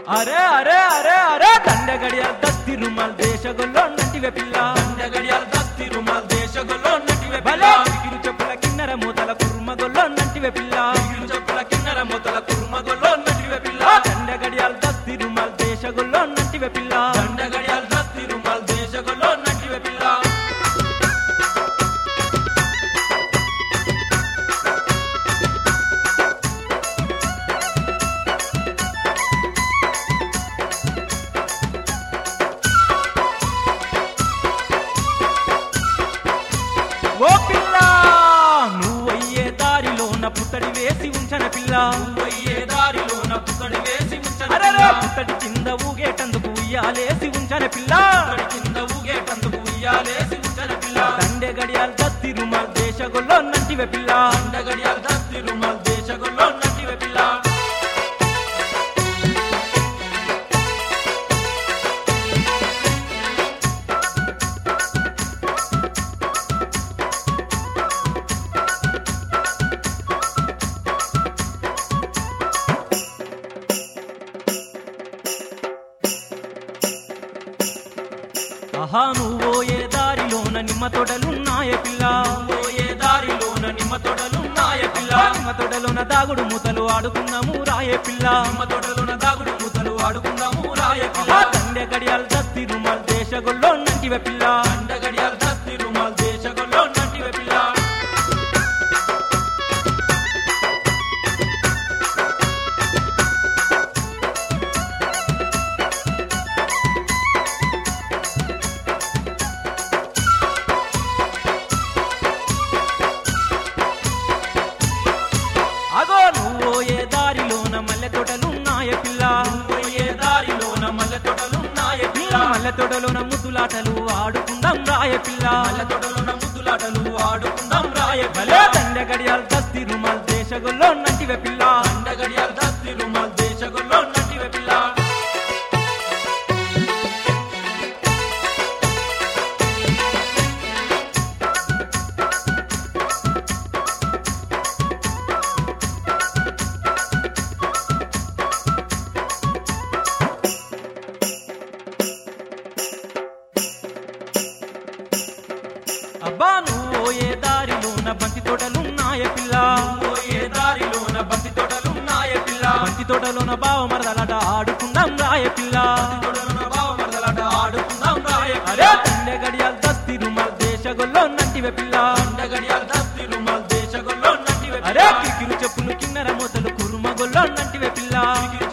అరే అరే అరే అరే దండ గడియాల దస్తి రుమాల్ దేశగొల్లో నంటివే పిల్ల దండ గడియాల దస్తి రుమాల్ దేశగొల్లో నటివే భలే పిల్ల పిగిరి చెప్పుల కిన్నెర మూతల కుర్మగొల్లో నంటివే పిల్ల పిగిలి చెప్పుల కిన్నెర మొదల కుర్మగొల్లో నటివే పిల్ల దండ గడియాల దస్తి రుమాల్ దేశగొల్లో నంటివే పిల్ల దండ గడియాల దస్తి రుమాల్ దేశగొల్లో నటివే పిల్ల ఓ పిల్ల నువ్వయ్యే దారిలోన పుత్తడి వేసి ఉంచన పిల్ల పోయే దారిలోన పుత్తడి వేసి ఉంచన అరే పిల్ల. పుత్తడి కింద ఊగేటందుకు ఉయ్యాలేసి ఉంచన పిల్ల పుత్తడి కింద ఊగేటందుకు ఉయ్యాలేసి ఉంచన పిల్ల దండె గడియాల దస్తి రుమాల్ దేశగొల్లో నంటివే పిల్ల దండ గడియాల దస్తి రుమాల్ దేశగొల్లో నటివే పిల్ల ఆహా నువ్వో ఏ దారిలోన నిమ్మ తోటలున్నాయ పిల్ల పోయే దారిలోన నిమ్మ తొడలున్నాయ పిల్ల నిమ్మ తోటలోన దాగుడు మూతలు ఆడుకున్నాము రాయే పిల్ల నిమ్మ తొడలోన దాగుడు మూతలు ఆడుకుందాము రాయ పిల్ల ఆహా దండె గడియాల దస్తి రుమాల్ దేశగొల్లో నంటివే పిల్ల దండ గడియాల దస్తి రుమాల్ దేశగొల్లో నటివే పిల్ల అగో నువ్వో ఏ దారిలోన మల్లె తోటలున్నాయ పిల్ల పోయే దారిలోన మల్లె తొడలున్నాయ పిల్ల మల్లె తోటలోన ముద్దులాటలు ఆడుకుందాం రాయ పిల్ల మల్లె తొడలోన ముద్దులాటలు ఆడుకుందాం రాయ పిల్ల భలే దండె గడియాల దస్తి రుమాల్ దేశగొల్లో నంటివే పిల్ల దండ గడియాల దస్తి రుమాల్ దేశగొల్లో నటివే పిల్ల అబ్బా నువ్వో ఏ దారిలోన బంతి తోటలున్నాయ పిల్ల పోయే దారిలోన బంతి తొడలున్నాయ పిల్ల బంతి తోటలోన బావ మరదలాట ఆడుకుందాం రాయ పిల్ల తొడలోన బావ మరదలాట ఆడుకుందాం రాయ అరే పిల్ల దండె గడియాల దస్తి రుమాల్ దేశగొల్లో నంటివే పిల్ల దండ గడియాల దస్తి రుమాల్ దేశగొల్లో నటివే అరే పిల్ల కిరికిరు చెప్పులు కిన్నెర మూతలు కురుమగొల్లో నంటివే పిల్ల